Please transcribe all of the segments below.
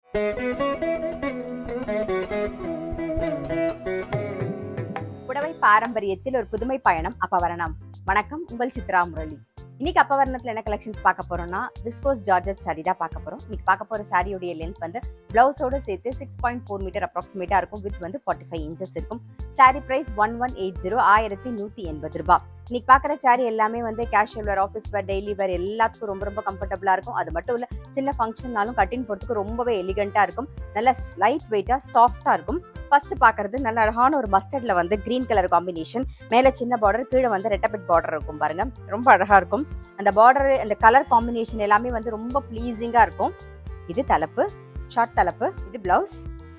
புடவை பாரம்பரியத்தில் ஒரு புதுமை பயணம் அப்பவரணம் வணக்கம் உங்கள் சித்ரா முரளி இன்னைக்கு அப்பவரணத்துல என்ன கலெக்ஷன்ஸ் பார்க்க போறோம்னா விஸ்கோஸ் ஜார்ஜட் saree தான் பார்க்க போறோம் இன்னைக்கு பார்க்க போற சாரியோடைய லென்த் வந்து பிளவுஸோட சேர்த்து சிக்ஸ் பாயிண்ட் ஃபோர் மீட்டர் அப்ராக்சிமேட்டா இருக்கும் வித் வந்து ஃபார்ட்டி ஃபைவ் இன்ச்சஸ் இருக்கும் sari price one one eight zero ஆயிரத்தி நூத்தி எண்பது ரூபாய் இன்னைக்கு பார்க்குற saree எல்லாமே வந்து casual wear office wear daily wear எல்லாத்துக்கும் ரொம்ப ரொம்ப கம்ஃபர்டபுளா இருக்கும் அது மட்டும் இல்ல சின்ன ஃபங்க்ஷன்னாலும் கட்டிங் போறதுக்கு ரொம்பவே எலிகண்டா இருக்கும் நல்ல லைட் வெயிட்டா சாஃப்டா இருக்கும் ஃபர்ஸ்ட் பார்க்கறது நல்ல அழகான ஒரு மஸ்டர்ட்ல வந்து கிரீன் கலர் காம்பினேஷன் மேல சின்ன பார்டர் கீழே வந்து ரெட்டபிட் பார்டர் இருக்கும் பாருங்க ரொம்ப அழகா இருக்கும் அந்த பார்டர் அந்த கலர் காம்பினேஷன் எல்லாமே வந்து ரொம்ப ப்ளீஸிங்கா இருக்கும் இது தலைப்பு ஷார்ட் தலைப்பு இது blouse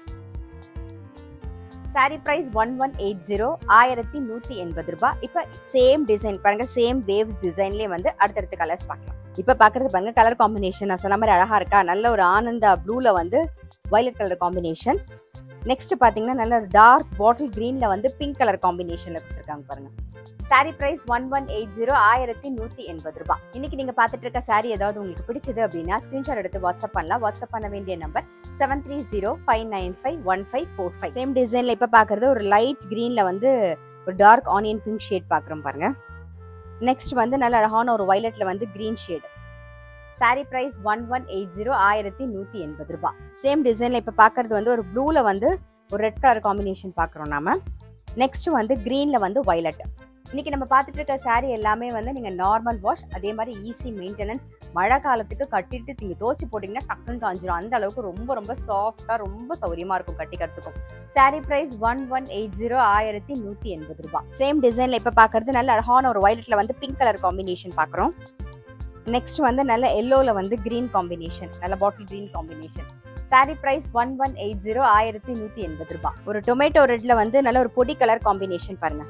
sari price one one eight zero ஆயிரத்தி நூத்தி எண்பது ரூபாய் இப்ப சேம் டிசைன் பாருங்க சேம் வேவ்ஸ் டிசைன்லயே வந்து அடுத்தடுத்த கலர்ஸ் பார்க்கலாம் இப்ப பாக்குறது பாருங்க கலர் காம்பினேஷன் நான் சொன்ன மாதிரி அழகா இருக்கா நல்ல ஒரு ஆனந்தா ப்ளூல வந்து வயலட் கலர் காம்பினேஷன் நெக்ஸ்ட் பாத்தீங்கன்னா நல்ல டார்க் பாட்டில் கிரீன்ல வந்து பிங்க் கலர் காம்பினேஷன்ல கொடுத்துருக்காங்க பாருங்க sari price one one eight zero ஆயிரத்தி நூத்தி எண்பது ரூபாய் இன்னைக்கு நீங்க பாத்துட்டு இருக்க சாரி ஏதாவது உங்களுக்கு பிடிச்சது அப்படின்னா ஸ்கிரீன்ஷாட் எடுத்து வாட்ஸ்அப் பண்ணலாம் வாட்ஸ்அப் பண்ண வேண்டிய number seven three zero five nine five one five four five same டிசைன்ல இப்ப பாக்குறது ஒரு லைட் கிரீன்ல வந்து ஒரு டார்க் ஆனியன் பிங்க் ஷேட் பாக்குறோம் பாருங்க நெக்ஸ்ட் வந்து நல்ல அழகான ஒரு வயலட்ல வந்து green shade sari price one one eight zero ஆயிரத்தி நூத்தி எண்பது ரூபாய் சேம் டிசைன்ல இப்ப பாக்குறது வந்து ஒரு ப்ளூல வந்து ஒரு ரெட் கலர் காம்பினேஷன் பாக்குறோம் நாம நெக்ஸ்ட் வந்து கிரீன்ல வந்து வயலட் இன்னைக்கு நம்ம பார்த்துட்டு இருக்க saree எல்லாமே வந்து நீங்க நார்மல் வாஷ் அதே மாதிரி ஈஸி மெயின்டெனன்ஸ் மழை காலத்துக்கு கட்டிட்டு நீங்க தோச்சு போட்டீங்கன்னா டக்குன்னு காஞ்சிரும் அந்த அளவுக்கு ரொம்ப ரொம்ப சாஃப்டா ரொம்ப சௌரியமா இருக்கும் கட்டிக்கிறதுக்கும் saree price one one eight zero ஆயிரத்தி நூத்தி எண்பது ரூபாய் சேம் டிசைன்ல இப்ப பாக்குறது நல்ல அழகான ஒரு வயலட்ல வந்து பிங்க் கலர் காம்பினேஷன் பாக்குறோம் நெக்ஸ்ட் வந்து நல்ல எல்லோல வந்து கிரீன் காம்பினேஷன் நல்ல bottle green combination sari price one one eight zero ஆயிரத்தி நூத்தி எண்பது ரூபாய் ஒரு டொமேட்டோ ரெட்ல வந்து நல்ல ஒரு பொடி கலர் காம்பினேஷன் பாருங்க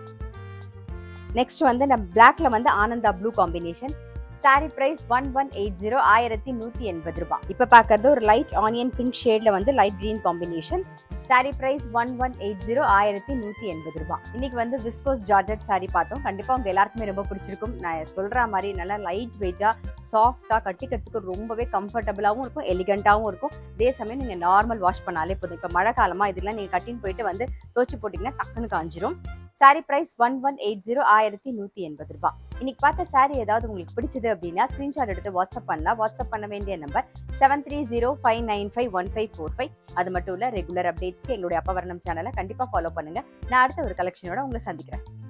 நெக்ஸ்ட் வந்து நம்ம பிளாக்ல வந்து Ananda blue combination sari price one one eight zero ஆயிரத்தி நூத்தி எண்பது ரூபாய் இப்ப பாக்குறது ஒரு லைட் ஆனியன் பிங்க் ஷேட்ல வந்து light green combination sari price one one eight zero ஆயிரத்தி நூத்தி எண்பது ரூபாய் இன்னைக்கு வந்து விஸ்கோஸ் ஜார்ஜட் சாரி பார்த்தோம் கண்டிப்பா உங்க எல்லாருக்குமே ரொம்ப பிடிச்சிருக்கும் நான் சொல்ற மாதிரி நல்லா லைட் வெயிட்டா சாஃப்டா கட்டிக்கிறதுக்கு ரொம்பவே கம்ஃபர்டபுளாகவும் இருக்கும் எலிகண்டாகவும் இருக்கும் அதே சமயம் நீங்க நார்மல் வாஷ் பண்ணாலே போதும் இப்போ மழை காலமா இதெல்லாம் நீங்க கட்டின்னு போயிட்டு வந்து தோச்சு போட்டீங்கன்னா டக்குன்னு காஞ்சிரும் sari price one one eight zero ஆயிரத்தி நூத்தி எண்பது ரூபாய் இன்னைக்கு பார்த்த சாரி ஏதாவது உங்களுக்கு பிடிச்சது அப்படின்னா ஸ்கிரீன்ஷாட் எடுத்து வாட்ஸ்அப் பண்ணலாம் வாட்ஸ்அப் பண்ண வேண்டிய number seven three zero five nine five one five four five அது மட்டும் இல்ல ரெகுலர் அப்டேட்ஸ்க்கு எங்களுடைய அப்பவரணம் சேனலை கண்டிப்பா ஃபாலோ பண்ணுங்க நான் அடுத்த ஒரு கலெக்ஷனோட உங்களை சந்திக்கிறேன்